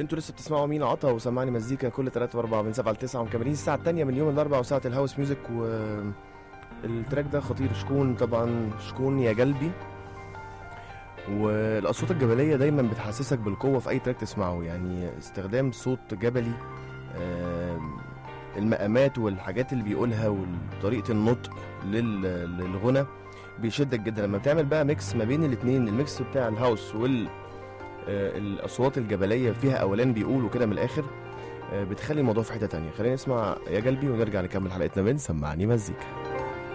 انتوا لسه بتسمعوا مين عطا وسمعني مزيكا كل 3 و4 من 7 ل 9 ومكملين الساعه الثانيه من يوم الاربعاء وساعه الهاوس ميوزك و التراك ده خطير شكون طبعا شكون يا قلبي والاصوات الجبليه دايما بتحسسك بالقوه في اي تراك تسمعه يعني استخدام صوت جبلي آم، المقامات والحاجات اللي بيقولها وطريقه النطق لل- للغنى بيشدك جدا لما بتعمل بقى ميكس ما بين الاثنين الميكس بتاع الهاوس وال آه، الاصوات الجبليه فيها اولان بيقولوا كده من الاخر آه، بتخلي الموضوع في حته تانية خلينا نسمع يا قلبي ونرجع نكمل حلقتنا من سمعني مزيكا